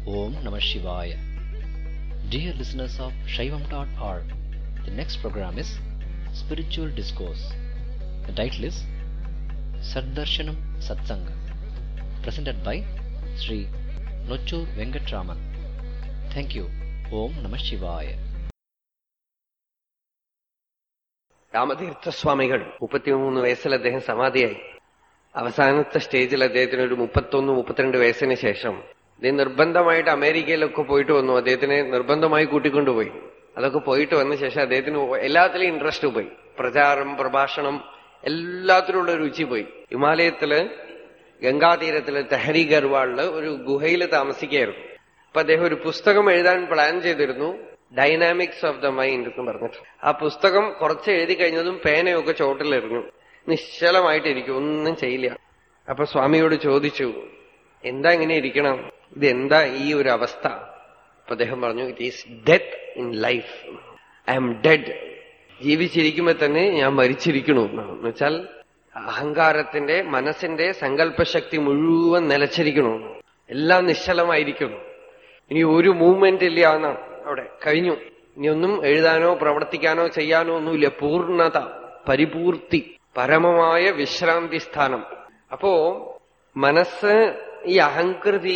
Om Namah Shivaya. Dear listeners of Shaivam.org, the next program is Spiritual Discourse. The title is Saddarshanam Satsanga, presented by Sri Nochur Venkatraman. Thank you. Om Namah Shivaya. രാമതീർത്ഥസ്വാമികൾ മുപ്പത്തിമൂന്ന് വയസ്സിൽ അദ്ദേഹം സമാധിയായി അവസാനത്തെ സ്റ്റേജിൽ അദ്ദേഹത്തിന് ഒരു മുപ്പത്തൊന്ന് മുപ്പത്തിരണ്ട് വയസ്സിന് ശേഷം അദ്ദേഹം നിർബന്ധമായിട്ട് അമേരിക്കയിലൊക്കെ പോയിട്ട് വന്നു അദ്ദേഹത്തിനെ നിർബന്ധമായി കൂട്ടിക്കൊണ്ടുപോയി അതൊക്കെ പോയിട്ട് വന്ന ശേഷം അദ്ദേഹത്തിന് എല്ലാത്തിലും ഇൻട്രസ്റ്റ് പോയി പ്രചാരം പ്രഭാഷണം എല്ലാത്തിലുള്ള രുചി പോയി ഹിമാലയത്തില് ഗംഗാതീരത്തില് തെഹരി ഗർവാളില് ഒരു ഗുഹയിൽ താമസിക്കുകയായിരുന്നു അപ്പൊ അദ്ദേഹം ഒരു പുസ്തകം എഴുതാൻ പ്ലാൻ ചെയ്തിരുന്നു ഡൈനാമിക്സ് ഓഫ് ദ മൈൻഡ് എന്ന് പറഞ്ഞിട്ട് ആ പുസ്തകം കുറച്ച് എഴുതി കഴിഞ്ഞതും പേനയൊക്കെ ചോട്ടിലെറിഞ്ഞു നിശ്ചലമായിട്ടിരിക്കും ഒന്നും ചെയ്യില്ല അപ്പൊ സ്വാമിയോട് ചോദിച്ചു എന്താ ഇങ്ങനെ ഇരിക്കണം ഇത് എന്താ ഈ ഒരു അവസ്ഥ അപ്പൊ അദ്ദേഹം പറഞ്ഞു it is death in life I am dead ജീവിച്ചിരിക്കുമ്പോ തന്നെ ഞാൻ മരിച്ചിരിക്കണു എന്നാണ് എന്ന് വെച്ചാൽ അഹങ്കാരത്തിന്റെ മനസ്സിന്റെ സങ്കല്പശക്തി മുഴുവൻ നിലച്ചിരിക്കണു എല്ലാം നിശ്ചലമായിരിക്കുന്നു ഇനി ഒരു മൂവ്മെന്റ് ഇല്ല എന്നാണ് അവിടെ കഴിഞ്ഞു ഇനി ഒന്നും എഴുതാനോ പ്രവർത്തിക്കാനോ ചെയ്യാനോ ഒന്നുമില്ല പൂർണ്ണത പരിപൂർത്തി പരമമായ വിശ്രാന്തി സ്ഥാനം അപ്പോ മനസ്സ് ഈ അഹങ്കൃതി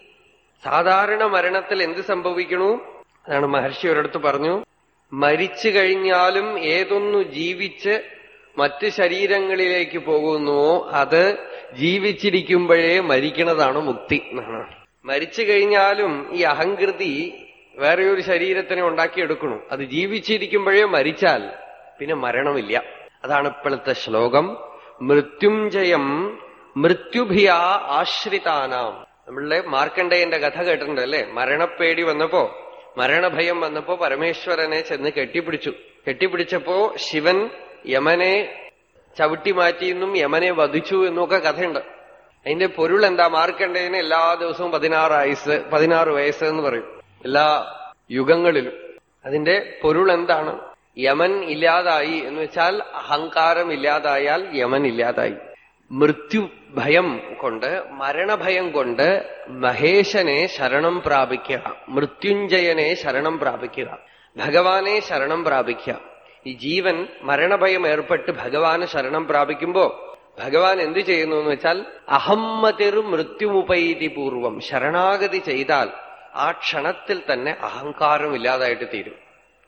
സാധാരണ മരണത്തിൽ എന്ത് സംഭവിക്കണു അതാണ് മഹർഷി ഒരിടത്ത് പറഞ്ഞു മരിച്ചു കഴിഞ്ഞാലും ഏതൊന്നു ജീവിച്ച് മറ്റ് ശരീരങ്ങളിലേക്ക് പോകുന്നുവോ അത് ജീവിച്ചിരിക്കുമ്പോഴേ മരിക്കണതാണ് മുക്തി എന്നാണ് മരിച്ചു കഴിഞ്ഞാലും ഈ അഹങ്കൃതി വേറെ ഒരു ശരീരത്തിനെ ഉണ്ടാക്കിയെടുക്കണു അത് ജീവിച്ചിരിക്കുമ്പോഴേ മരിച്ചാൽ പിന്നെ മരണമില്ല അതാണ് ഇപ്പോഴത്തെ ശ്ലോകം മൃത്യുഞ്ജയം മൃത്യുഭിയ ആശ്രിതാനാം നമ്മളുടെ മാർക്കണ്ഡേയന്റെ കഥ കേട്ടിട്ടുണ്ട് അല്ലെ മരണപ്പേടി വന്നപ്പോ മരണഭയം വന്നപ്പോ പരമേശ്വരനെ ചെന്ന് കെട്ടിപ്പിടിച്ചു കെട്ടിപ്പിടിച്ചപ്പോ ശിവൻ യമനെ ചവിട്ടി മാറ്റിയെന്നും യമനെ വധിച്ചു എന്നൊക്കെ കഥയുണ്ട് അതിന്റെ പൊരുൾ എന്താ മാർക്കണ്ഡേയന് എല്ലാ ദിവസവും പതിനാറ് വയസ്സ് പതിനാറ് വയസ്സ് എന്ന് പറയും എല്ലാ യുഗങ്ങളിലും അതിന്റെ പൊരുൾ എന്താണ് യമൻ ഇല്ലാതായി എന്ന് വെച്ചാൽ അഹങ്കാരം ഇല്ലാതായാൽ യമൻ ഇല്ലാതായി മൃത്യു ഭയം കൊണ്ട് മരണഭയം കൊണ്ട് മഹേശനെ ശരണം പ്രാപിക്കുക മൃത്യുഞ്ജയനെ ശരണം പ്രാപിക്കുക ഭഗവാനെ ശരണം പ്രാപിക്കുക ഈ ജീവൻ മരണഭയം ഏർപ്പെട്ട് ഭഗവാന് ശരണം പ്രാപിക്കുമ്പോ ഭഗവാൻ എന്ത് ചെയ്യുന്നു എന്ന് വെച്ചാൽ അഹമ്മതിർ മൃത്യുമുപൈതി പൂർവം ശരണാഗതി ചെയ്താൽ ആ ക്ഷണത്തിൽ തന്നെ അഹങ്കാരം ഇല്ലാതായിട്ട് തീരും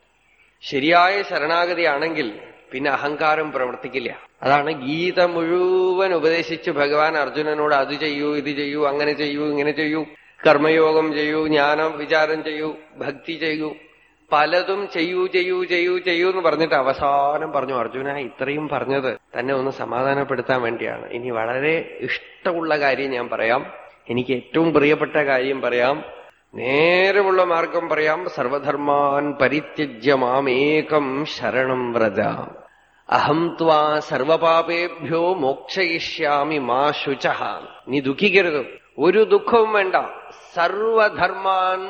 ശരിയായ ശരണാഗതിയാണെങ്കിൽ പിന്നെ അഹങ്കാരം പ്രവർത്തിക്കില്ല അതാണ് ഗീത മുഴുവൻ ഉപദേശിച്ച് ഭഗവാൻ അർജുനനോട് അത് ചെയ്യൂ ഇത് ചെയ്യൂ അങ്ങനെ ചെയ്യൂ ഇങ്ങനെ ചെയ്യൂ കർമ്മയോഗം ചെയ്യൂ ജ്ഞാനം വിചാരം ചെയ്യൂ ഭക്തി ചെയ്യൂ പലതും ചെയ്യൂ ചെയ്യൂ ചെയ്യൂ ചെയ്യൂ എന്ന് പറഞ്ഞിട്ട് അവസാനം പറഞ്ഞു അർജുന ഇത്രയും പറഞ്ഞത് തന്നെ ഒന്ന് സമാധാനപ്പെടുത്താൻ വേണ്ടിയാണ് ഇനി വളരെ ഇഷ്ടമുള്ള കാര്യം ഞാൻ പറയാം എനിക്ക് ഏറ്റവും പ്രിയപ്പെട്ട കാര്യം പറയാം നേരമുള്ള മാർഗം പറയാം സർവധർമാൻ പരിത്യജ്യ മാമേകം ശരണം വ്രജ അഹം ത്വാ സർവപാപേഭ്യോ മോക്ഷയിഷ്യാമി മാ ശുച നീ ദുഃഖിക്കരുത് ഒരു ദുഃഖവും വേണ്ട സർവധർമാൻ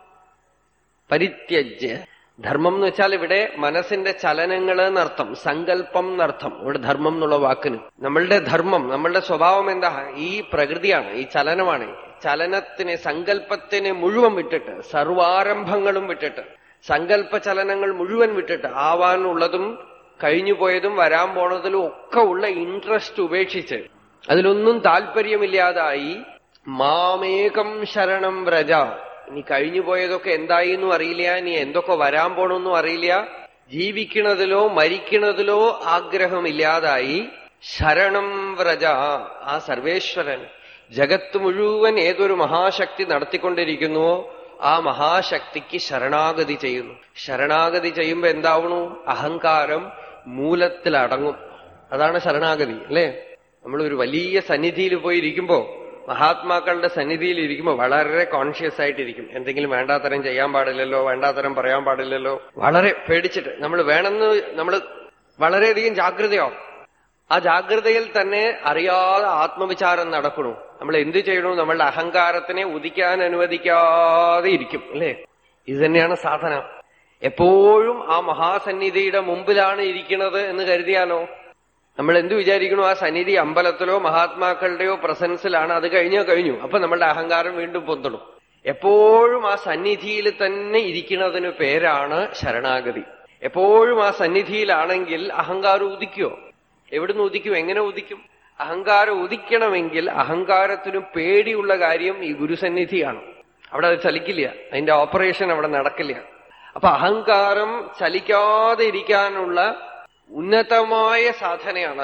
പരിത്യജ്യ ധർമ്മം എന്ന് വെച്ചാൽ ഇവിടെ മനസ്സിന്റെ ചലനങ്ങൾ എന്നർത്ഥം സങ്കല്പം എന്നർത്ഥം ഇവിടെ ധർമ്മം എന്നുള്ള വാക്കിന് നമ്മളുടെ ധർമ്മം നമ്മളുടെ സ്വഭാവം എന്താ ഈ പ്രകൃതിയാണ് ഈ ചലനമാണ് ചലനത്തിന് സങ്കല്പത്തിന് മുഴുവൻ വിട്ടിട്ട് സർവാരംഭങ്ങളും വിട്ടിട്ട് സങ്കല്പ ചലനങ്ങൾ മുഴുവൻ വിട്ടിട്ട് ആവാനുള്ളതും കഴിഞ്ഞുപോയതും വരാൻ പോണതിലും ഒക്കെ ഉള്ള ഇൻട്രസ്റ്റ് ഉപേക്ഷിച്ച് അതിലൊന്നും താല്പര്യമില്ലാതായി മാമേകം ശരണം വ്രജ ഇനി കഴിഞ്ഞു പോയതൊക്കെ എന്തായി എന്നും അറിയില്ല ഇനി എന്തൊക്കെ വരാൻ പോണെന്നും അറിയില്ല ജീവിക്കണതിലോ മരിക്കണതിലോ ആഗ്രഹമില്ലാതായി ശരണം വ്രജ ആ സർവേശ്വരൻ ജഗത്ത് മുഴുവൻ ഏതൊരു മഹാശക്തി നടത്തിക്കൊണ്ടിരിക്കുന്നുവോ ആ മഹാശക്തിക്ക് ശരണാഗതി ചെയ്യുന്നു ശരണാഗതി ചെയ്യുമ്പോ എന്താവണു അഹങ്കാരം മൂലത്തിൽ അടങ്ങും അതാണ് ശരണാഗതി അല്ലേ നമ്മൾ ഒരു വലിയ സന്നിധിയിൽ പോയി ഇരിക്കുമ്പോ മഹാത്മാക്കളുടെ സന്നിധിയിൽ ഇരിക്കുമ്പോൾ വളരെ കോൺഷ്യസ് ആയിട്ടിരിക്കും എന്തെങ്കിലും വേണ്ടാത്തരം ചെയ്യാൻ പാടില്ലല്ലോ വേണ്ടാത്തരം പറയാൻ പാടില്ലല്ലോ വളരെ പേടിച്ചിട്ട് നമ്മൾ വേണമെന്ന് നമ്മൾ വളരെയധികം ജാഗ്രതയാവും ആ ജാഗ്രതയിൽ തന്നെ അറിയാതെ ആത്മവിചാരം നടക്കണു നമ്മൾ എന്ത് ചെയ്യണു നമ്മളുടെ അഹങ്കാരത്തിനെ ഉദിക്കാൻ അനുവദിക്കാതെ ഇരിക്കും അല്ലേ ഇത് തന്നെയാണ് സാധന എപ്പോഴും ആ മഹാസന്നിധിയുടെ മുമ്പിലാണ് ഇരിക്കുന്നത് എന്ന് കരുതിയാലോ നമ്മൾ എന്ത് വിചാരിക്കണു ആ സന്നിധി അമ്പലത്തിലോ മഹാത്മാക്കളുടെയോ പ്രസൻസിലാണ് അത് കഴിഞ്ഞോ കഴിഞ്ഞു അപ്പൊ നമ്മളുടെ അഹങ്കാരം വീണ്ടും പൊന്തണം എപ്പോഴും ആ സന്നിധിയിൽ തന്നെ ഇരിക്കുന്നതിന് പേരാണ് ശരണാഗതി എപ്പോഴും ആ സന്നിധിയിലാണെങ്കിൽ അഹങ്കാരം ഉദിക്കുമോ എവിടുന്ന് ഉദിക്കും എങ്ങനെ ഉദിക്കും അഹങ്കാരം ഉദിക്കണമെങ്കിൽ അഹങ്കാരത്തിനും പേടിയുള്ള കാര്യം ഈ ഗുരുസന്നിധിയാണ് അവിടെ അത് ചലിക്കില്ല അതിന്റെ ഓപ്പറേഷൻ അവിടെ നടക്കില്ല അപ്പൊ അഹങ്കാരം ചലിക്കാതെ ഇരിക്കാനുള്ള ഉന്നതമായ സാധനയാണ്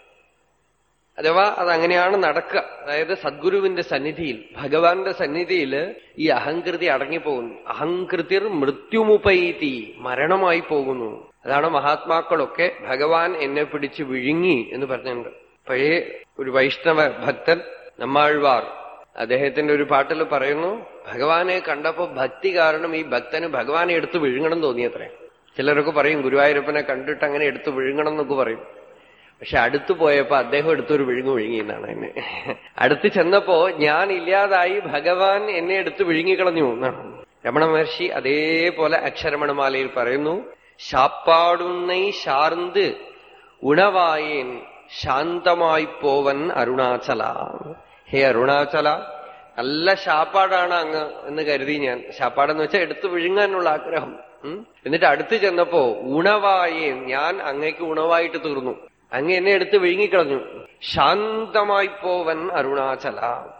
അഥവാ അതങ്ങനെയാണ് നടക്കുക അതായത് സദ്ഗുരുവിന്റെ സന്നിധിയിൽ ഭഗവാന്റെ സന്നിധിയിൽ ഈ അഹങ്കൃതി അടങ്ങിപ്പോകുന്നു അഹങ്കൃതിർ മൃത്യുമുപൈതി മരണമായി പോകുന്നു അതാണ് മഹാത്മാക്കളൊക്കെ ഭഗവാൻ എന്നെ പിടിച്ച് വിഴുങ്ങി എന്ന് പറഞ്ഞിട്ടുണ്ട് പഴയ ഒരു വൈഷ്ണവ ഭക്തൻ നമ്മാഴ്വാർ അദ്ദേഹത്തിന്റെ ഒരു പാട്ടിൽ പറയുന്നു ഭഗവാനെ കണ്ടപ്പോ ഭക്തി കാരണം ഈ ഭക്തന് ഭഗവാനെ എടുത്ത് വിഴുങ്ങണം തോന്നിയത്രേ ചിലരൊക്കെ പറയും ഗുരുവായൂരപ്പനെ കണ്ടിട്ട് അങ്ങനെ എടുത്ത് വിഴുങ്ങണം എന്നൊക്കെ പറയും പക്ഷെ അടുത്തു പോയപ്പോ അദ്ദേഹം എടുത്തൊരു വിഴുങ്ങു വിഴുങ്ങി എന്നാണ് എന്നെ അടുത്ത് ചെന്നപ്പോ ഞാൻ ഇല്ലാതായി ഭഗവാൻ എന്നെ എടുത്ത് വിഴുങ്ങിക്കളഞ്ഞു എന്നാണ് രമണ മഹർഷി അതേപോലെ അക്ഷരമണമാലയിൽ പറയുന്നു ശാപ്പാടുണ്ണൈ ശാർന്ത് ഉണവായേൻ ശാന്തമായി പോവൻ അരുണാചല ഹേ അരുണാചല നല്ല ശാപ്പാടാണ് അങ്ങ് എന്ന് കരുതി ഞാൻ ശാപ്പാടെന്ന് വെച്ചാൽ എടുത്തു വിഴുങ്ങാനുള്ള ആഗ്രഹം ഉം. എന്നിട്ട് അടുത്ത് ചെന്നപ്പോ ഉണവായേൻ ഞാൻ അങ്ങേക്ക് ഉണവായിട്ട് തീർന്നു അങ്ങ് എന്നെ എടുത്ത് വിഴുങ്ങിക്കളഞ്ഞു ശാന്തമായി പോവൻ അരുണാചല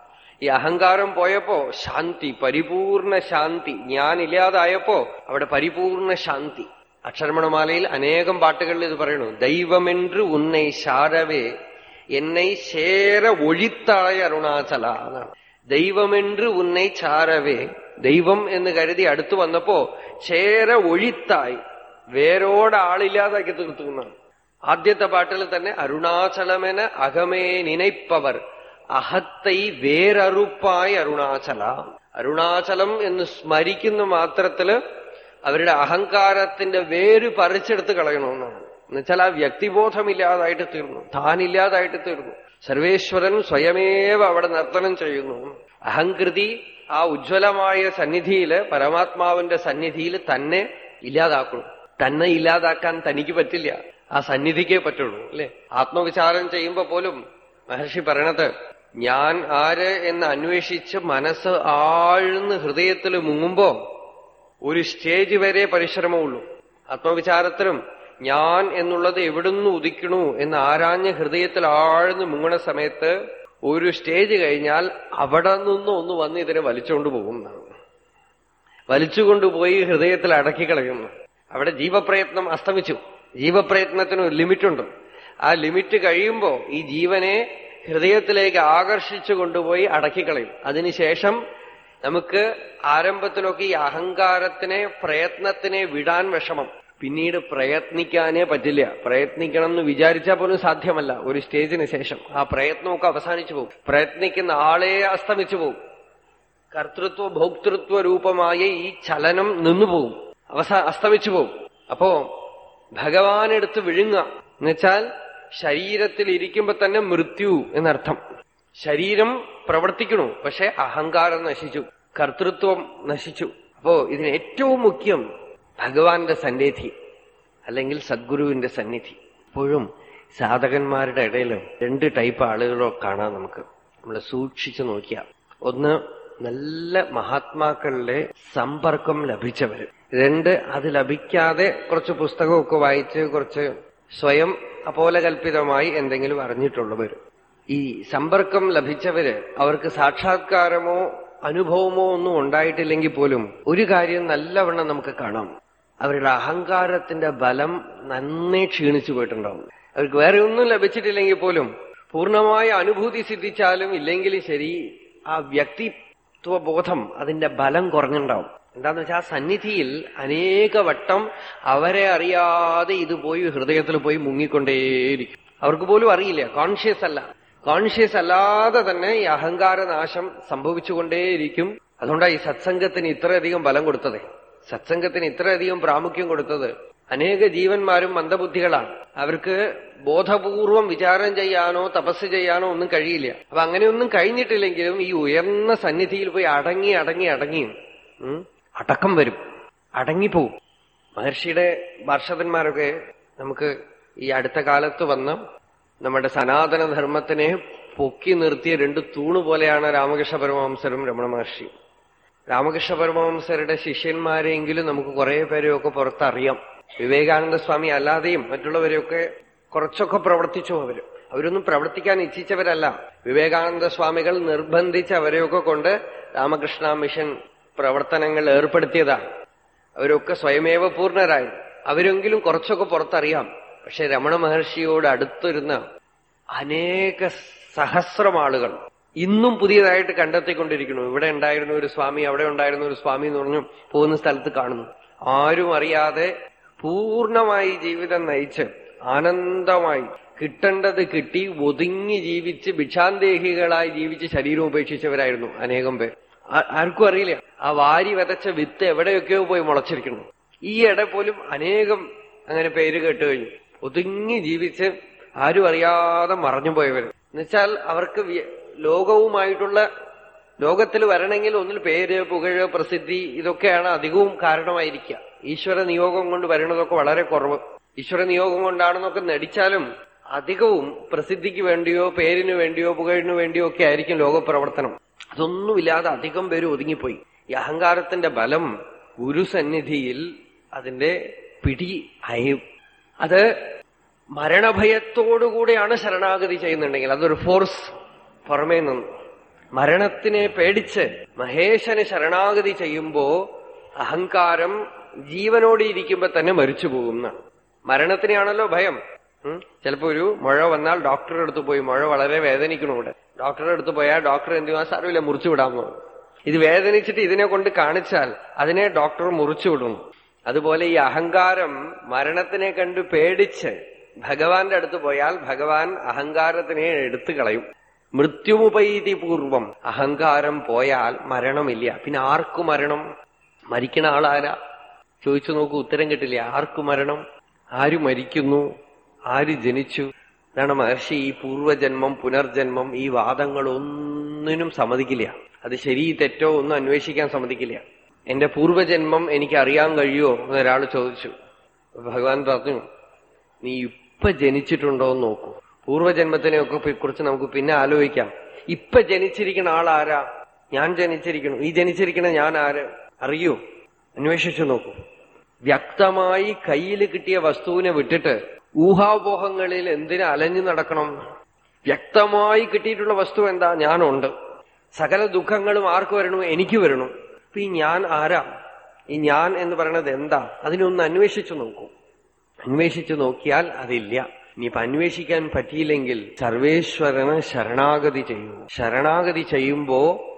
ഈ അഹങ്കാരം പോയപ്പോ ശാന്തി പരിപൂർണ ശാന്തി ഞാൻ ഇല്ലാതായപ്പോ അവിടെ പരിപൂർണ ശാന്തി അക്ഷരമണമാലയിൽ അനേകം പാട്ടുകളിൽ ഇത് പറയണു ദൈവമെன்று ഉന്നൈ ശാരവേ എന്നെ ശേര ഒഴിത്തായ അരുണാചല എന്നാണ് ദൈവമെன்று ഉന്നൈ ചാരവേ ദൈവം എന്ന് കരുതി അടുത്തു വന്നപ്പോ ചേര ഒഴിത്തായി വേരോടെ ആളില്ലാതാക്കി തീർത്തു എന്നാണ് ആദ്യത്തെ പാട്ടിൽ തന്നെ അരുണാചലമെന അകമേ നിனைப்பவர் അഹത്തൈ വേരറുപ്പായി അരുണാചല അരുണാചലം എന്ന് സ്മരിക്കുന്ന മാത്രത്തില് അവരുടെ അഹങ്കാരത്തിന്റെ വേര് പറിച്ചെടുത്ത് കളയണമെന്നാണ് എന്നുവെച്ചാൽ ആ വ്യക്തിബോധമില്ലാതായിട്ട് തീർന്നു താനില്ലാതായിട്ട് തീർന്നു സർവേശ്വരൻ സ്വയമേവ അവിടെ നർത്തനം ചെയ്യുന്നു അഹങ്കൃതി ആ ഉജ്ജ്വലമായ സന്നിധിയില് പരമാത്മാവിന്റെ സന്നിധിയിൽ തന്നെ ഇല്ലാതാക്കണം തന്നെ ഇല്ലാതാക്കാൻ തനിക്ക് പറ്റില്ല ആ സന്നിധിക്കേ പറ്റുള്ളൂ അല്ലെ ആത്മവിചാരം ചെയ്യുമ്പോ പോലും മഹർഷി പറയണത് ഞാൻ ആര് എന്ന് അന്വേഷിച്ച് മനസ്സ് ആഴ്ന്ന് ഹൃദയത്തിൽ മുങ്ങുമ്പോ ഒരു സ്റ്റേജ് വരെ പരിശ്രമമുള്ളൂ ആത്മവിചാരത്തിലും ഞാൻ എന്നുള്ളത് എവിടുന്ന് ഉദിക്കണു എന്ന് ആരാഞ്ഞ് ഹൃദയത്തിൽ ആഴ്ന്ന് മുങ്ങണ സമയത്ത് ഒരു സ്റ്റേജ് കഴിഞ്ഞാൽ അവിടെ നിന്ന് ഒന്ന് വന്ന് ഇതിനെ വലിച്ചുകൊണ്ട് പോകും എന്നാണ് വലിച്ചുകൊണ്ടുപോയി ഹൃദയത്തിൽ അടക്കി കളയുന്നു അവിടെ ജീവപ്രയത്നം അസ്തമിച്ചു ജീവപ്രയത്നത്തിന് ഒരു ലിമിറ്റുണ്ട് ആ ലിമിറ്റ് കഴിയുമ്പോ ഈ ജീവനെ ഹൃദയത്തിലേക്ക് ആകർഷിച്ചു കൊണ്ടുപോയി അടക്കിക്കളയും അതിനുശേഷം നമുക്ക് ആരംഭത്തിലൊക്കെ ഈ അഹങ്കാരത്തിനെ പ്രയത്നത്തിനെ വിടാൻ വിഷമം പിന്നീട് പ്രയത്നിക്കാനേ പറ്റില്ല പ്രയത്നിക്കണം എന്ന് വിചാരിച്ചാൽ പോലും സാധ്യമല്ല ഒരു സ്റ്റേജിന് ശേഷം ആ പ്രയത്നമൊക്കെ അവസാനിച്ചു പോകും പ്രയത്നിക്കുന്ന ആളെ അസ്തമിച്ചു പോകും കർത്തൃത്വ ഭോക്തൃത്വ രൂപമായ ഈ ചലനം നിന്നുപോകും അവസാ അസ്തമിച്ചു പോകും അപ്പോ ഭഗവാനെടുത്ത് വിഴുങ്ങുക എന്നുവെച്ചാൽ ശരീരത്തിൽ ഇരിക്കുമ്പോ തന്നെ മൃത്യു എന്നർത്ഥം ശരീരം പ്രവർത്തിക്കണു പക്ഷെ അഹങ്കാരം നശിച്ചു കർത്തൃത്വം നശിച്ചു അപ്പോ ഇതിന് ഏറ്റവും മുഖ്യം ഭഗവാന്റെ സന്നിധി അല്ലെങ്കിൽ സദ്ഗുരുവിന്റെ സന്നിധി എപ്പോഴും സാധകന്മാരുടെ ഇടയിൽ രണ്ട് ടൈപ്പ് ആളുകളോ കാണാം നമുക്ക് നമ്മൾ സൂക്ഷിച്ചു നോക്കിയാൽ ഒന്ന് നല്ല മഹാത്മാക്കളുടെ സമ്പർക്കം ലഭിച്ചവര് രണ്ട് അത് ലഭിക്കാതെ കുറച്ച് പുസ്തകമൊക്കെ വായിച്ച് കുറച്ച് സ്വയം അപോലകൽപിതമായി എന്തെങ്കിലും അറിഞ്ഞിട്ടുള്ളവർ ഈ സമ്പർക്കം ലഭിച്ചവര് അവർക്ക് സാക്ഷാത്കാരമോ അനുഭവമോ ഒന്നും ഉണ്ടായിട്ടില്ലെങ്കിൽ പോലും ഒരു കാര്യം നല്ലവണ്ണം നമുക്ക് കാണാം അവരുടെ അഹങ്കാരത്തിന്റെ ബലം നന്നേ ക്ഷീണിച്ചു പോയിട്ടുണ്ടാവും അവർക്ക് വേറെ ഒന്നും ലഭിച്ചിട്ടില്ലെങ്കിൽ പോലും പൂർണ്ണമായ അനുഭൂതി സിദ്ധിച്ചാലും ഇല്ലെങ്കിലും ശരി ആ വ്യക്തിത്വബോധം അതിന്റെ ബലം കുറഞ്ഞുണ്ടാവും എന്താന്ന് വെച്ചാൽ ആ സന്നിധിയിൽ അനേക വട്ടം അവരെ അറിയാതെ ഇത് പോയി ഹൃദയത്തിൽ പോയി മുങ്ങിക്കൊണ്ടേയിരിക്കും അവർക്ക് പോലും അറിയില്ല കോൺഷ്യസ് അല്ല കോൺഷ്യസ് അല്ലാതെ തന്നെ ഈ അഹങ്കാരനാശം സംഭവിച്ചുകൊണ്ടേയിരിക്കും അതുകൊണ്ടാണ് ഈ സത്സംഗത്തിന് ഇത്രയധികം ബലം കൊടുത്തത് സത്സംഗത്തിന് ഇത്രയധികം പ്രാമുഖ്യം കൊടുത്തത് അനേക ജീവന്മാരും മന്ദബുദ്ധികളാണ് അവർക്ക് ബോധപൂർവം വിചാരം ചെയ്യാനോ തപസ് ചെയ്യാനോ ഒന്നും കഴിയില്ല അപ്പൊ അങ്ങനെയൊന്നും കഴിഞ്ഞിട്ടില്ലെങ്കിലും ഈ ഉയർന്ന സന്നിധിയിൽ പോയി അടങ്ങി അടങ്ങി അടങ്ങി ഉം, അടക്കം വരും അടങ്ങിപ്പോവും മഹർഷിയുടെ വർഷതന്മാരൊക്കെ നമുക്ക് ഈ അടുത്ത കാലത്ത് വന്ന് നമ്മുടെ സനാതന ധർമ്മത്തിനെ പൊക്കി നിർത്തിയ രണ്ട് തൂണ് പോലെയാണ് രാമകൃഷ്ണ പരമഹംസരും രമണ മഹർഷി രാമകൃഷ്ണ പരമഹംസരുടെ ശിഷ്യന്മാരെങ്കിലും നമുക്ക് കുറെ പേരെയൊക്കെ പുറത്തറിയാം വിവേകാനന്ദ സ്വാമി അല്ലാതെയും മറ്റുള്ളവരെയൊക്കെ കുറച്ചൊക്കെ പ്രവർത്തിച്ചു അവര് അവരൊന്നും പ്രവർത്തിക്കാൻ ഇച്ഛിച്ചവരല്ല വിവേകാനന്ദ സ്വാമികൾ നിർബന്ധിച്ച് അവരെയൊക്കെ കൊണ്ട് രാമകൃഷ്ണ മിഷൻ പ്രവർത്തനങ്ങൾ ഏർപ്പെടുത്തിയതാണ് അവരൊക്കെ സ്വയമേവ പൂർണ്ണരായി അവരെങ്കിലും കുറച്ചൊക്കെ പുറത്തറിയാം പക്ഷെ രമണ മഹർഷിയോട് അടുത്തിരുന്ന അനേക സഹസ്രം ആളുകൾ ഇന്നും പുതിയതായിട്ട് കണ്ടെത്തിക്കൊണ്ടിരിക്കുന്നു ഇവിടെ ഉണ്ടായിരുന്ന ഒരു സ്വാമി അവിടെ ഉണ്ടായിരുന്ന ഒരു സ്വാമി എന്ന് പറഞ്ഞു പോകുന്ന സ്ഥലത്ത് കാണുന്നു ആരും അറിയാതെ പൂർണ്ണമായി ജീവിതം നയിച്ച് ആനന്ദമായി കിട്ടേണ്ടത് കിട്ടി ഒതുങ്ങി ജീവിച്ച് ഭിക്ഷാന്തേഹികളായി ജീവിച്ച് ശരീരം ഉപേക്ഷിച്ചവരായിരുന്നു അനേകം പേർ ആ- ആർക്കും അറിയില്ല ആ വാരി വിതച്ച വിത്ത് എവിടെയൊക്കെയോ പോയി മുളച്ചിരിക്കുന്നു ഈ ഇട പോലും അനേകം അങ്ങനെ പേര് കേട്ട് കഴിഞ്ഞു ഒതുങ്ങി ജീവിച്ച് ആരും അറിയാതെ മറഞ്ഞുപോയവർ എന്നുവെച്ചാൽ അവർക്ക് വ്യ- ലോകവുമായിട്ടുള്ള ലോകത്തിൽ വരണമെങ്കിൽ ഒന്നിൽ പേര് പുകഴ് പ്രസിദ്ധി ഇതൊക്കെയാണ് അധികവും കാരണമായിരിക്കുക ഈശ്വര നിയോഗം കൊണ്ട് വരുന്നതൊക്കെ വളരെ കുറവ് ഈശ്വര നിയോഗം കൊണ്ടാണെന്നൊക്കെ നടിച്ചാലും അധികവും പ്രസിദ്ധിക്ക് വേണ്ടിയോ പേരിന് വേണ്ടിയോ പുകഴിനു വേണ്ടിയോ ഒക്കെ ആയിരിക്കും ലോകപ്രവർത്തനം അതൊന്നുമില്ലാതെ അധികം പേര് ഒതുങ്ങിപ്പോയി ഈ അഹങ്കാരത്തിന്റെ ബലം ഗുരുസന്നിധിയിൽ അതിന്റെ പിടി അയയും അത് മരണഭയത്തോടുകൂടെയാണ് ശരണാഗതി ചെയ്യുന്നുണ്ടെങ്കിൽ അതൊരു ഫോഴ്സ് പുറമേ നിന്ന് മരണത്തിനെ പേടിച്ച് മഹേശന് ശരണാഗതി ചെയ്യുമ്പോ അഹങ്കാരം ജീവനോടെ ഇരിക്കുമ്പോ തന്നെ മരിച്ചു പോകുന്നതാണ് മരണത്തിനെയാണല്ലോ ഭയം ഉം. ചിലപ്പോ ഒരു മുഴ വന്നാൽ ഡോക്ടറുടെ അടുത്ത് പോയി മുഴ വളരെ വേദനിക്കണം ഇവിടെ ഡോക്ടറുടെ അടുത്ത് പോയാൽ ഡോക്ടർ എന്ത് ചെയ്യാൻ സാരമില്ല മുറിച്ചു വിടാമെന്ന് പറയും. ഇത് വേദനിച്ചിട്ട് ഇതിനെ കൊണ്ട് കാണിച്ചാൽ അതിനെ ഡോക്ടർ മുറിച്ചു വിടുന്നു അതുപോലെ ഈ അഹങ്കാരം മരണത്തിനെ കണ്ട് പേടിച്ച് ഭഗവാന്റെ അടുത്ത് പോയാൽ ഭഗവാൻ അഹങ്കാരത്തിനെ എടുത്തു കളയും മൃത്യുമുപൈതി പൂർവം അഹങ്കാരം പോയാൽ മരണമില്ല പിന്നെ ആർക്കു മരണം മരിക്കണ ആളാരാ ചോദിച്ചു നോക്കൂ ഉത്തരം കിട്ടില്ല ആർക്കു മരണം ആര് മരിക്കുന്നു ആര് ജനിച്ചു ഇതാണ് മഹർഷി ഈ പൂർവജന്മം പുനർജന്മം ഈ വാദങ്ങളൊന്നിനും സമ്മതിക്കില്ല അത് ശരി തെറ്റോ ഒന്നും അന്വേഷിക്കാൻ സമ്മതിക്കില്ല എന്റെ പൂർവജന്മം എനിക്ക് അറിയാൻ കഴിയുമോ എന്ന് ഒരാൾ ചോദിച്ചു അപ്പൊ ഭഗവാൻ പറഞ്ഞു നീ ഇപ്പൊ ജനിച്ചിട്ടുണ്ടോ എന്ന് നോക്കൂ പൂർവ്വജന്മത്തിനെയൊക്കെ കുറിച്ച് നമുക്ക് പിന്നെ ആലോചിക്കാം ഇപ്പൊ ജനിച്ചിരിക്കുന്ന ആളാരാ ഞാൻ ജനിച്ചിരിക്കണം ഈ ജനിച്ചിരിക്കുന്ന ഞാൻ ആര് അറിയൂ അന്വേഷിച്ചു നോക്കൂ വ്യക്തമായി കയ്യിൽ കിട്ടിയ വസ്തുവിനെ വിട്ടിട്ട് ഊഹാപോഹങ്ങളിൽ എന്തിനു അലഞ്ഞു നടക്കണം വ്യക്തമായി കിട്ടിയിട്ടുള്ള വസ്തു എന്താ ഞാനുണ്ട് സകല ദുഃഖങ്ങളും ആർക്ക് വരണു എനിക്ക് വരണു അപ്പൊ ഈ ഞാൻ ആരാ ഈ ഞാൻ എന്ന് പറയുന്നത് എന്താ അതിനൊന്ന് അന്വേഷിച്ചു നോക്കൂ അന്വേഷിച്ചു നോക്കിയാൽ അതില്ല ഇനിയിപ്പൊ അന്വേഷിക്കാൻ പറ്റിയില്ലെങ്കിൽ സർവേശ്വരന് ശരണാഗതി ചെയ്യൂ ശരണാഗതി ചെയ്യുമ്പോ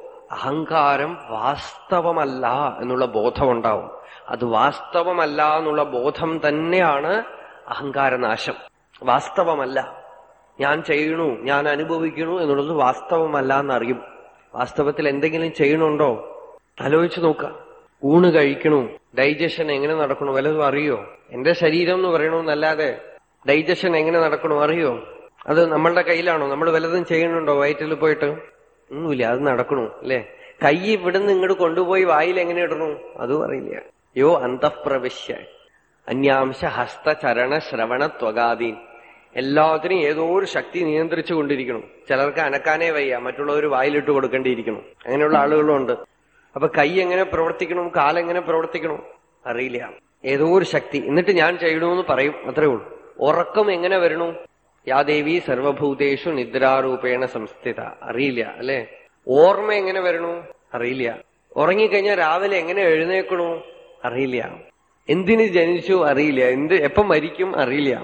അഹങ്കാരം വാസ്തവമല്ല എന്നുള്ള ബോധമുണ്ടാവും അത് വാസ്തവമല്ല എന്നുള്ള ബോധം തന്നെയാണ് അഹങ്കാരനാശം വാസ്തവമല്ല ഞാൻ ചെയ്യണു ഞാൻ അനുഭവിക്കണു എന്നുള്ളത് വാസ്തവമല്ല എന്നറിയും വാസ്തവത്തിൽ എന്തെങ്കിലും ചെയ്യണുണ്ടോ ആലോചിച്ചു നോക്ക ഊണ് കഴിക്കണു ഡൈജഷൻ എങ്ങനെ നടക്കണു വല്ലതും അറിയോ എന്റെ ശരീരം എന്ന് പറയണമെന്നല്ലാതെ ഡൈജഷൻ എങ്ങനെ നടക്കണു അറിയോ അത് നമ്മളുടെ കയ്യിലാണോ നമ്മൾ വല്ലതും ചെയ്യണുണ്ടോ വയറ്റിൽ പോയിട്ട് ഒന്നുമില്ല അത് നടക്കണു അല്ലെ കൈ ഇവിടുന്ന് ഇങ്ങോട്ട് കൊണ്ടുപോയി വായിൽ എങ്ങനെ ഇടണു അതും അറിയില്ല യോ അന്തഃപ്രവിശ്യ അന്യാംശ ഹസ്തചരണ ശ്രവണ ത്വകാദീൻ എല്ലാത്തിനും ഏതോ ഒരു ശക്തി നിയന്ത്രിച്ചു കൊണ്ടിരിക്കണം ചിലർക്ക് അനക്കാനേ വയ്യ മറ്റുള്ളവർ വായിലിട്ട് കൊടുക്കേണ്ടിയിരിക്കണം അങ്ങനെയുള്ള ആളുകളും ഉണ്ട് അപ്പൊ കൈ എങ്ങനെ പ്രവർത്തിക്കണം കാലെങ്ങനെ പ്രവർത്തിക്കണം അറിയില്ല ഏതോ ഒരു ശക്തി എന്നിട്ട് ഞാൻ ചെയ്യണമെന്ന് പറയും അത്രേ ഉള്ളൂ ഉറക്കം എങ്ങനെ വരണു യാ ദേവി സർവഭൂതേഷു നിദ്രാരൂപേണ സംസ്ഥിത അറിയില്ല അല്ലെ ഓർമ്മ എങ്ങനെ വരണു അറിയില്ല ഉറങ്ങിക്കഴിഞ്ഞാൽ രാവിലെ എങ്ങനെ എഴുന്നേക്കണു അറിയില്ല എന്തിന് ജനിച്ചു അറിയില്ല എന്ത് എപ്പം മരിക്കും അറിയില്ല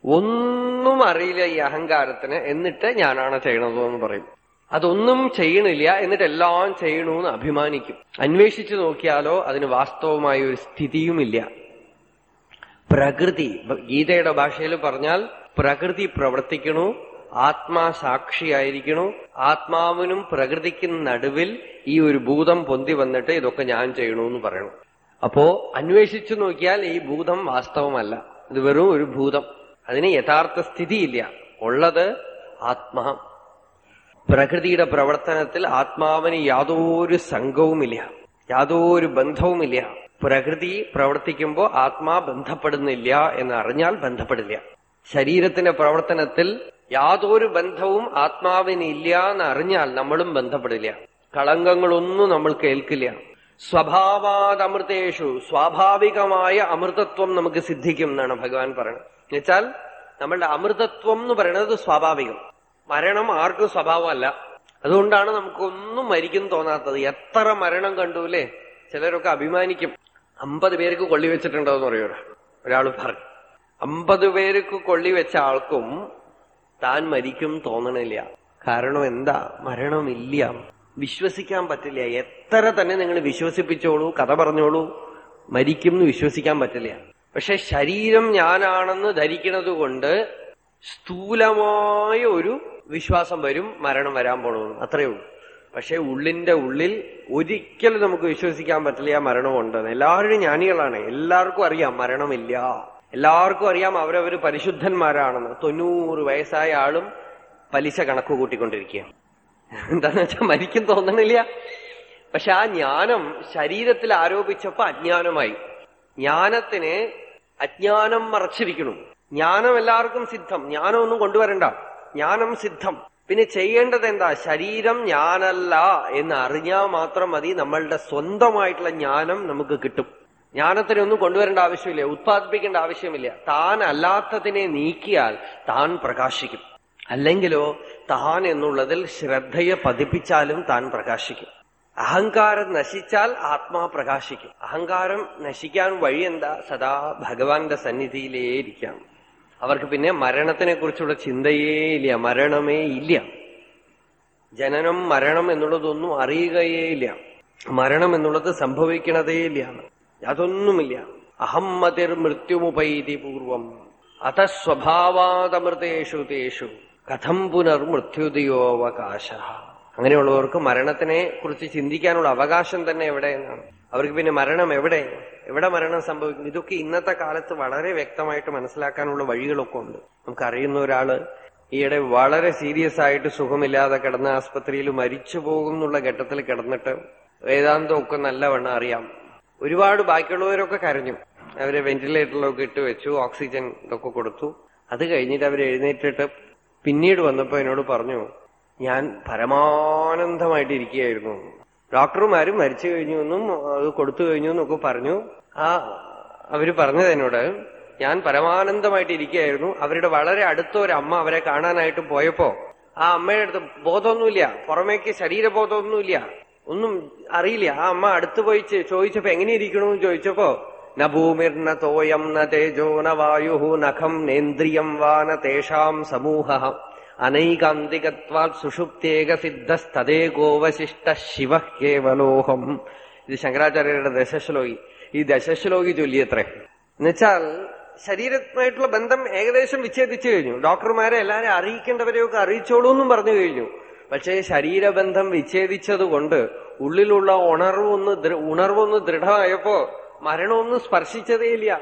ഒന്നും അറിയില്ല ഈ അഹങ്കാരത്തിന് എന്നിട്ട് ഞാനാണ് ചെയ്യണതോ എന്ന് പറയും അതൊന്നും ചെയ്യണില്ല എന്നിട്ട് എല്ലാം ചെയ്യണമെന്ന് അഭിമാനിക്കും അന്വേഷിച്ചു നോക്കിയാലോ അതിന് വാസ്തവമായ ഒരു സ്ഥിതിയുമില്ല പ്രകൃതി ഗീതയുടെ ഭാഷയിൽ പറഞ്ഞാൽ പ്രകൃതി പ്രവർത്തിക്കണു ആത്മാ സാക്ഷിയായിരിക്കണു ആത്മാവിനും പ്രകൃതിക്കും നടുവിൽ ഈ ഒരു ഭൂതം പൊന്തി വന്നിട്ട് ഇതൊക്കെ ഞാൻ ചെയ്യണു എന്ന് പറയണു അപ്പോ അന്വേഷിച്ചു നോക്കിയാൽ ഈ ഭൂതം വാസ്തവമല്ല ഇത് വെറും ഒരു ഭൂതം അതിന് യഥാർത്ഥ സ്ഥിതിയില്ല ഉള്ളത് ആത്മാ പ്രകൃതിയുടെ പ്രവർത്തനത്തിൽ ആത്മാവിന് യാതൊരു സംഘവുമില്ല യാതൊരു ബന്ധവുമില്ല പ്രകൃതി പ്രവർത്തിക്കുമ്പോൾ ആത്മാ ബന്ധപ്പെടുന്നില്ല എന്ന് അറിഞ്ഞാൽ ബന്ധപ്പെടില്ല ശരീരത്തിന്റെ പ്രവർത്തനത്തിൽ യാതൊരു ബന്ധവും ആത്മാവിന് ഇല്ല എന്ന് അറിഞ്ഞാൽ നമ്മളും ബന്ധപ്പെടില്ല കളങ്കങ്ങളൊന്നും നമ്മൾ കേൾക്കില്ല സ്വഭാവാദമൃതേഷു സ്വാഭാവികമായ അമൃതത്വം നമുക്ക് സിദ്ധിക്കും എന്നാണ് ഭഗവാൻ പറയുന്നത് എന്നുവെച്ചാൽ നമ്മളുടെ അമൃതത്വം എന്ന് പറയുന്നത് സ്വാഭാവികം മരണം ആർക്കും സ്വഭാവമല്ല അതുകൊണ്ടാണ് നമുക്കൊന്നും മരിക്കും തോന്നാത്തത് എത്ര മരണം കണ്ടു അല്ലേ ചിലരൊക്കെ അഭിമാനിക്കും അമ്പത് പേർക്ക് കൊള്ളി വെച്ചിട്ടുണ്ടോ എന്ന് പറയൂല ഒരാൾ പറഞ്ഞു അമ്പത് പേർക്ക് കൊള്ളി വെച്ച ആൾക്കും താൻ മരിക്കും തോന്നണില്ല കാരണം എന്താ മരണമില്ല വിശ്വസിക്കാൻ പറ്റില്ല എത്ര തന്നെ നിങ്ങൾ വിശ്വസിപ്പിച്ചോളൂ കഥ പറഞ്ഞോളൂ മരിക്കും എന്ന് വിശ്വസിക്കാൻ പറ്റില്ല പക്ഷെ ശരീരം ഞാനാണെന്ന് ധരിക്കുന്നത് കൊണ്ട് സ്ഥൂലമായ ഒരു വിശ്വാസം വരും മരണം വരാൻ പോണമെന്ന് അത്രയേ ഉള്ളൂ പക്ഷെ ഉള്ളിന്റെ ഉള്ളിൽ ഒരിക്കലും നമുക്ക് വിശ്വസിക്കാൻ പറ്റില്ല മരണമുണ്ടെന്ന് എല്ലാവരും ജ്ഞാനികളാണ് എല്ലാവർക്കും അറിയാം മരണമില്ല എല്ലാവർക്കും അറിയാം അവരവര് പരിശുദ്ധന്മാരാണെന്ന് തൊണ്ണൂറ് വയസ്സായ ആളും പലിശ കണക്ക് കൂട്ടിക്കൊണ്ടിരിക്കുക എന്താന്ന് വെച്ചാൽ മരിക്കും തോന്നണില്ല പക്ഷെ ആ ജ്ഞാനം ശരീരത്തിൽ ആരോപിച്ചപ്പോ അജ്ഞാനമായി ജ്ഞാനത്തിന് അജ്ഞാനം മറച്ചിരിക്കണം ജ്ഞാനം എല്ലാവർക്കും സിദ്ധം ജ്ഞാനമൊന്നും കൊണ്ടുവരണ്ട ജ്ഞാനം സിദ്ധം പിന്നെ ചെയ്യേണ്ടത് എന്താ ശരീരം ഞാനല്ല എന്ന് അറിഞ്ഞാൽ മാത്രം മതി നമ്മളുടെ സ്വന്തമായിട്ടുള്ള ജ്ഞാനം നമുക്ക് കിട്ടും ജ്ഞാനത്തിനൊന്നും കൊണ്ടുവരേണ്ട ആവശ്യമില്ല ഉത്പാദിപ്പിക്കേണ്ട ആവശ്യമില്ല താൻ അല്ലാത്തതിനെ നീക്കിയാൽ താൻ പ്രകാശിക്കും അല്ലെങ്കിലോ താൻ എന്നുള്ളതിൽ ശ്രദ്ധയെ പതിപ്പിച്ചാലും താൻ പ്രകാശിക്കും അഹങ്കാരം നശിച്ചാൽ ആത്മാ പ്രകാശിക്കും അഹങ്കാരം നശിക്കാൻ വഴി എന്താ സദാ ഭഗവാന്റെ സന്നിധിയിലേ ഇരിക്കാം അവർക്ക് പിന്നെ മരണത്തിനെ കുറിച്ചുള്ള ചിന്തയേ ഇല്ല മരണമേ ഇല്ല ജനനം മരണം എന്നുള്ളതൊന്നും അറിയുകയേ ഇല്ല മരണം എന്നുള്ളത് സംഭവിക്കണതേ ഇല്ല അതൊന്നുമില്ല അഹമ്മതിർ മൃത്യുമുപൈതി പൂർവം അത സ്വഭാവാതമൃതേഷു തേഷു കഥം പുനർമൃത്യുദയോവകാശ അങ്ങനെയുള്ളവർക്ക് മരണത്തിനെ കുറിച്ച് ചിന്തിക്കാനുള്ള അവകാശം തന്നെ എവിടെ എന്നാണ് അവർക്ക് പിന്നെ മരണം എവിടെ എവിടെ മരണം സംഭവിക്കും ഇതൊക്കെ ഇന്നത്തെ കാലത്ത് വളരെ വ്യക്തമായിട്ട് മനസ്സിലാക്കാനുള്ള വഴികളൊക്കെ ഉണ്ട് നമുക്കറിയുന്ന ഒരാള് ഈയിടെ വളരെ സീരിയസ് ആയിട്ട് സുഖമില്ലാതെ കിടന്ന ആസ്പത്രിയിൽ മരിച്ചു പോകുന്നുള്ള ഘട്ടത്തിൽ കിടന്നിട്ട് വേദാന്തമൊക്കെ നല്ലവണ്ണം അറിയാം ഒരുപാട് ബാക്കിയുള്ളവരൊക്കെ കരഞ്ഞു അവരെ വെന്റിലേറ്ററിലൊക്കെ ഇട്ട് വെച്ചു ഓക്സിജൻ ഇതൊക്കെ കൊടുത്തു അത് കഴിഞ്ഞിട്ട് അവർ എഴുന്നേറ്റിട്ട് പിന്നീട് വന്നപ്പോ എന്നോട് പറഞ്ഞു ഞാൻ പരമാനന്ദമായിട്ട് ഇരിക്കുകയായിരുന്നു ഡോക്ടർമാരും മരിച്ചു കഴിഞ്ഞു എന്നും അത് കൊടുത്തു കഴിഞ്ഞു എന്നൊക്കെ പറഞ്ഞു ആ അവര് പറഞ്ഞത് എന്നോട് ഞാൻ പരമാനന്ദമായിട്ട് ഇരിക്കുകയായിരുന്നു അവരുടെ വളരെ അടുത്ത ഒരു അമ്മ അവരെ കാണാനായിട്ട് പോയപ്പോ ആ അമ്മയുടെ അടുത്ത് ബോധമൊന്നുമില്ല പുറമേക്ക് ശരീരബോധമൊന്നുമില്ല ഒന്നും അറിയില്ല ആ അമ്മ അടുത്ത് പോയി ചെ- ചോദിച്ചപ്പോ എങ്ങനെ ഇരിക്കണമെന്ന് ചോദിച്ചപ്പോ ന ഭൂമിർന തോയം ന തേജോ ന വായു നഖം നേന്ദ്രിയം വാ ന തേഷാം സമൂഹ അനൈകാന്തികത്വാത് സുഷുപ്തേക സിദ്ധസ്തദേകോവശിഷ്ട ശിവ കേവലോഹം ഇത് ശങ്കരാചാര്യരുടെ ദശശ്ലോകി ഈ ദശശ്ലോകി ചൊല്ലിയത്രേ എന്നുവെച്ചാൽ ശരീരമായിട്ടുള്ള ബന്ധം ഏകദേശം വിച്ഛേദിച്ചു കഴിഞ്ഞു ഡോക്ടർമാരെ എല്ലാവരും അറിയിക്കേണ്ടവരെയൊക്കെ അറിയിച്ചോളൂ എന്നും പറഞ്ഞു കഴിഞ്ഞു പക്ഷേ ശരീരബന്ധം വിച്ഛേദിച്ചതുകൊണ്ട് ഉള്ളിലുള്ള ഉണർവൊന്ന് ദൃ- ഉണർവൊന്ന് ദൃഢമായപ്പോ മരണമൊന്നും സ്പർശിച്ചതേയില്ല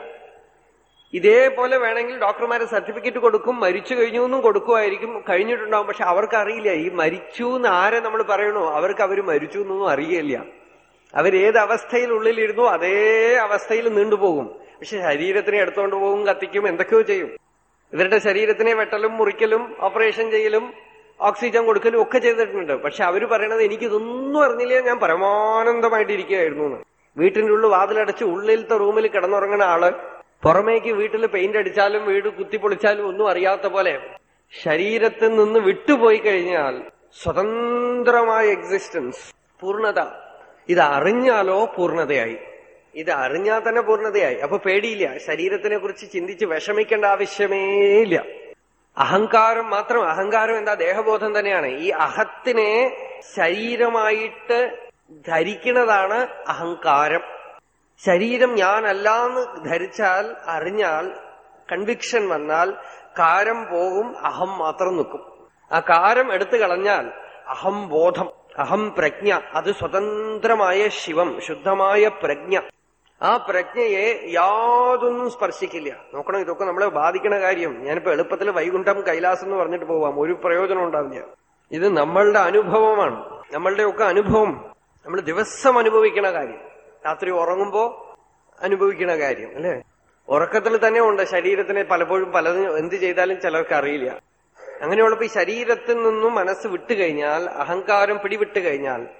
ഇതേപോലെ വേണമെങ്കിൽ ഡോക്ടർമാരെ സർട്ടിഫിക്കറ്റ് കൊടുക്കും മരിച്ചു കഴിഞ്ഞു എന്നും കൊടുക്കുമായിരിക്കും കഴിഞ്ഞിട്ടുണ്ടാവും പക്ഷെ അവർക്ക് അറിയില്ല ഈ മരിച്ചു എന്ന് ആരെ നമ്മൾ പറയണോ അവർക്ക് അവർ മരിച്ചു എന്നൊന്നും അറിയില്ല അവരേത് അവസ്ഥയിൽ ഉള്ളിലിരുന്നു അതേ അവസ്ഥയിൽ നീണ്ടുപോകും പക്ഷെ ശരീരത്തിനെ എടുത്തോണ്ട് പോകും കത്തിക്കും എന്തൊക്കെയോ ചെയ്യും ഇവരുടെ ശരീരത്തിനെ വെട്ടലും മുറിക്കലും ഓപ്പറേഷൻ ചെയ്യലും ഓക്സിജൻ കൊടുക്കലും ഒക്കെ ചെയ്തിട്ടുണ്ട് പക്ഷെ അവര് പറയണത് എനിക്കിതൊന്നും അറിഞ്ഞില്ല ഞാൻ പരമാനന്ദമായിട്ട് ഇരിക്കുകയായിരുന്നു എന്ന് വീട്ടിന്റെ ഉള്ളിൽ വാതിലടച്ച് ഉള്ളിലത്തെ റൂമിൽ കിടന്നുറങ്ങുന്ന ആള് പുറമേക്ക് വീട്ടിൽ പെയിന്റ് അടിച്ചാലും വീട് കുത്തിപ്പൊളിച്ചാലും ഒന്നും അറിയാത്ത പോലെ ശരീരത്തിൽ നിന്ന് വിട്ടുപോയി കഴിഞ്ഞാൽ സ്വതന്ത്രമായ എക്സിസ്റ്റൻസ് പൂർണ്ണത ഇത് അറിഞ്ഞാലോ പൂർണ്ണതയായി ഇത് അറിഞ്ഞാൽ തന്നെ പൂർണ്ണതയായി അപ്പൊ പേടിയില്ല ശരീരത്തിനെ കുറിച്ച് ചിന്തിച്ച് വിഷമിക്കേണ്ട ആവശ്യമേ ഇല്ല അഹങ്കാരം മാത്രം അഹങ്കാരം എന്താ ദേഹബോധം തന്നെയാണ് ഈ അഹത്തിനെ ശരീരമായിട്ട് ധരിക്കുന്നതാണ് അഹങ്കാരം ശരീരം ഞാനല്ലാന്ന് ധരിച്ചാൽ അറിഞ്ഞാൽ കൺവിക്ഷൻ വന്നാൽ കാരം പോകും അഹം മാത്രം നിൽക്കും ആ കാരം എടുത്തു കളഞ്ഞാൽ അഹം ബോധം അഹം പ്രജ്ഞ അത് സ്വതന്ത്രമായ ശിവം ശുദ്ധമായ പ്രജ്ഞ ആ പ്രജ്ഞയെ യാതൊന്നും സ്പർശിക്കില്ല നോക്കണം ഇതൊക്കെ നമ്മളെ ബാധിക്കണ കാര്യം ഞാനിപ്പോ എളുപ്പത്തിൽ വൈകുണ്ഠം കൈലാസം എന്ന് പറഞ്ഞിട്ട് പോവാം ഒരു പ്രയോജനം ഉണ്ടാവില്ല ഇത് നമ്മളുടെ അനുഭവമാണ് നമ്മളുടെ ഒക്കെ അനുഭവം നമ്മൾ ദിവസം അനുഭവിക്കണ കാര്യം രാത്രി ഉറങ്ങുമ്പോ അനുഭവിക്കണ കാര്യം അല്ലെ ഉറക്കത്തിൽ തന്നെ ഉണ്ട് ശരീരത്തിനെ പലപ്പോഴും പലതും എന്ത് ചെയ്താലും ചിലർക്ക് അറിയില്ല അങ്ങനെയുള്ളപ്പോ ഈ ശരീരത്തിൽ നിന്നും മനസ്സ് വിട്ടുകഴിഞ്ഞാൽ അഹങ്കാരം പിടിവിട്ട് കഴിഞ്ഞാൽ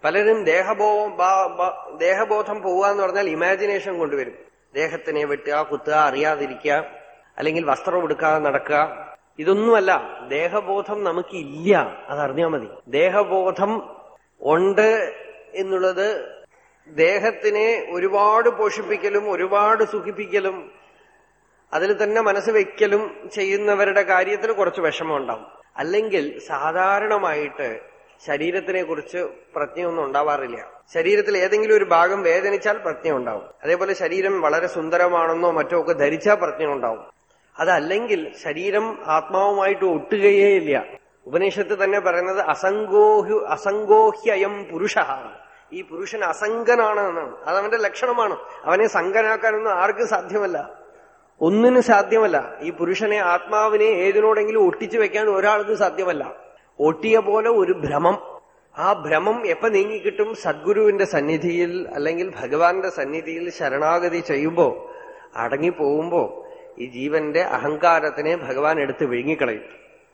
പലരും ദേഹബോ ബ- ബ- ദേഹബോധം പോവുക എന്ന് പറഞ്ഞാൽ ഇമാജിനേഷൻ കൊണ്ടുവരും ദേഹത്തിനെ വെട്ടുക കുത്തുക അറിയാതിരിക്കുക അല്ലെങ്കിൽ വസ്ത്രം എടുക്കാതെ നടക്കുക ഇതൊന്നുമല്ല ദേഹബോധം നമുക്ക് ഇല്ല അതറിഞ്ഞാൽ മതി ദേഹബോധം ഉണ്ട് എന്നുള്ളത് ദേഹത്തിനെ ഒരുപാട് പോഷിപ്പിക്കലും ഒരുപാട് സുഖിപ്പിക്കലും അതിൽ തന്നെ മനസ്സ് വെക്കലും ചെയ്യുന്നവരുടെ കാര്യത്തിൽ കുറച്ച് വിഷമം ഉണ്ടാവും അല്ലെങ്കിൽ സാധാരണമായിട്ട് ശരീരത്തിനെ കുറിച്ച് പ്രജ്ഞയൊന്നും ഉണ്ടാവാറില്ല ശരീരത്തിൽ ഏതെങ്കിലും ഒരു ഭാഗം വേദനിച്ചാൽ പ്രജ്ഞ ഉണ്ടാവും അതേപോലെ ശരീരം വളരെ സുന്ദരമാണെന്നോ മറ്റോ ഒക്കെ ധരിച്ചാൽ പ്രജ്ഞ ഉണ്ടാവും അതല്ലെങ്കിൽ ശരീരം ആത്മാവുമായിട്ട് ഒട്ടുകയേ ഇല്ല ഉപനിഷത്ത് തന്നെ പറയുന്നത് അസംഗോഹ്യു അസംഗോഹ്യയം പുരുഷ ഈ പുരുഷൻ അസംഗനാണ് എന്നാണ് അതവന്റെ ലക്ഷണമാണ് അവനെ സംഗനാക്കാനൊന്നും ആർക്കും സാധ്യമല്ല ഒന്നിനും സാധ്യമല്ല ഈ പുരുഷനെ ആത്മാവിനെ ഏതിനോടെങ്കിലും ഒട്ടിച്ചു വെക്കാൻ ഒരാൾക്കും സാധ്യമല്ല ഒട്ടിയ പോലെ ഒരു ഭ്രമം ആ ഭ്രമം എപ്പോ നീങ്ങിക്കിട്ടും സദ്ഗുരുവിന്റെ സന്നിധിയിൽ അല്ലെങ്കിൽ ഭഗവാന്റെ സന്നിധിയിൽ ശരണാഗതി ചെയ്യുമ്പോ അടങ്ങിപ്പോകുമ്പോ ഈ ജീവന്റെ അഹങ്കാരത്തിനെ ഭഗവാൻ എടുത്ത് വിഴുങ്ങിക്കളയും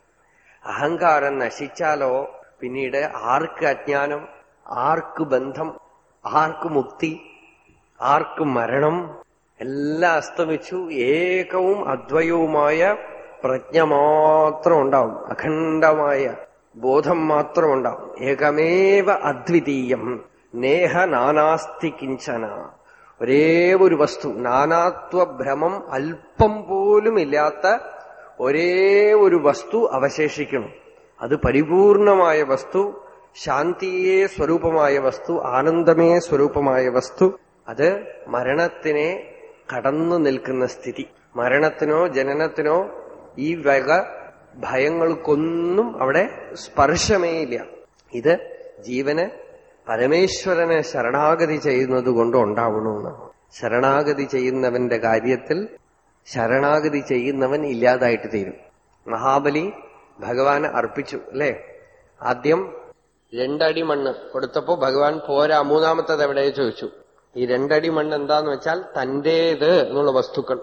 അഹങ്കാരം നശിച്ചാലോ പിന്നീട് ആർക്ക് അജ്ഞാനം ആർക്ക് ബന്ധം ആർക്ക് മുക്തി ആർക്ക് മരണം എല്ലാം അസ്തമിച്ചു ഏകവും അദ്വയവുമായ പ്രജ്ഞ മാത്രം ഉണ്ടാവും അഖണ്ഡമായ ബോധം മാത്രം ഉണ്ടാവും ഏകമേവ അദ്വിതീയം നേഹ നാനാസ്തി കിഞ്ചന ഒരേ ഒരു വസ്തു നാനാത്വ ഭ്രമം അല്പം പോലും ഇല്ലാത്ത ഒരേ ഒരു വസ്തു അവശേഷിക്കണം അത് പരിപൂർണമായ വസ്തു ശാന്തിയെ സ്വരൂപമായ വസ്തു ആനന്ദമേ സ്വരൂപമായ വസ്തു അത് മരണത്തിനെ കടന്നു നിൽക്കുന്ന സ്ഥിതി മരണത്തിനോ ജനനത്തിനോ ഈ വക ഭയങ്ങൾക്കൊന്നും അവിടെ സ്പർശമേ ഇല്ല ഇത് ജീവന് പരമേശ്വരനെ ശരണാഗതി ചെയ്യുന്നത് കൊണ്ട് ഉണ്ടാവണമെന്നാണ് ശരണാഗതി ചെയ്യുന്നവന്റെ കാര്യത്തിൽ ശരണാഗതി ചെയ്യുന്നവൻ ഇല്ലാതായിട്ട് തീരും മഹാബലി ഭഗവാന് അർപ്പിച്ചു അല്ലെ ആദ്യം രണ്ടടി മണ്ണ് കൊടുത്തപ്പോ ഭഗവാൻ പോരാ മൂന്നാമത്തത് എവിടെ ചോദിച്ചു ഈ രണ്ടടി മണ്ണ് എന്താന്ന് വെച്ചാൽ തന്റേത് എന്നുള്ള വസ്തുക്കൾ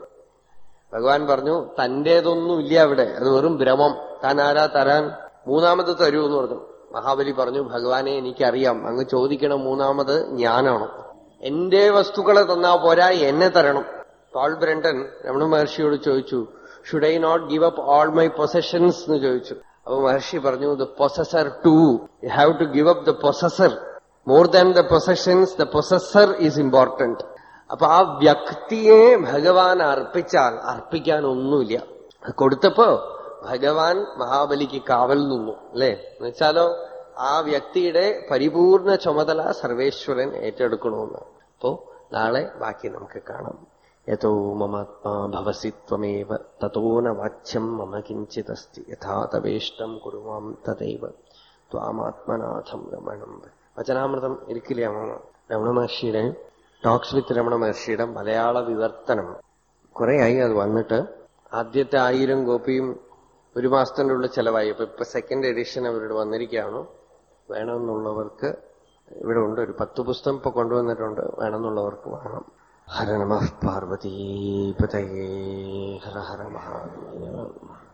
ഭഗവാൻ പറഞ്ഞു തന്റേതൊന്നും ഇല്ല അവിടെ അത് വെറും ഭ്രമം താൻ ആരാ തരാൻ മൂന്നാമത് തരൂ എന്ന് പറഞ്ഞു മഹാബലി പറഞ്ഞു ഭഗവാനെ എനിക്കറിയാം അങ്ങ് ചോദിക്കണം മൂന്നാമത് ഞാനാണ് എന്റെ വസ്തുക്കളെ തന്നാ പോരാ എന്നെ തരണം പാൾ ബ്രണ്ടൻ രമണ മഹർഷിയോട് ചോദിച്ചു should I not give up all my possessions എന്ന് ചോദിച്ചു അപ്പൊ മഹർഷി പറഞ്ഞു the possessor to you have to give up the possessor more than the possessions the possessor is important അപ്പൊ ആ വ്യക്തിയെ ഭഗവാൻ അർപ്പിച്ചാൽ അർപ്പിക്കാൻ ഒന്നുമില്ല അത് കൊടുത്തപ്പോ ഭഗവാൻ മഹാബലിക്ക് കാവൽ നിന്നു അല്ലെ എന്നുവെച്ചാലോ ആ വ്യക്തിയുടെ പരിപൂർണ ചുമതല സർവേശ്വരൻ ഏറ്റെടുക്കണമെന്ന് അപ്പോ നാളെ ബാക്കി നമുക്ക് കാണാം യഥോ മമാത്മാ ഭവസി ത്വമേവ തതോ ന വാച്യം മമ കിഞ്ചിതസ്തി യഥാ തവേഷ്ടം കുറുമാം തദൈവ ത്വാമാത്മനാഥം രമണം വചനാമൃതം ഇരിക്കില്ല മാമ രമണ മഹർഷിയുടെ ടോക്സ് വിത്ത് രമണ മഹർഷിയുടെ മലയാള വിവർത്തനം കുറെയായി അത് വന്നിട്ട് ആദ്യത്തെ ആയിരം കോപ്പിയും ഒരു മാസത്തിന്റെ ഉള്ളിൽ ചെലവായി അപ്പൊ ഇപ്പൊ സെക്കൻഡ് എഡിഷൻ അവരോട് വന്നിരിക്കുകയാണ് വേണമെന്നുള്ളവർക്ക് ഇവിടെ ഉണ്ട് ഒരു പത്ത് പുസ്തകം ഇപ്പൊ കൊണ്ടുവന്നിട്ടുണ്ട് വേണമെന്നുള്ളവർക്ക് വാങ്ങാം ഹര നമ പാർവതീപതയേ ഹര ഹര മഹാദേവ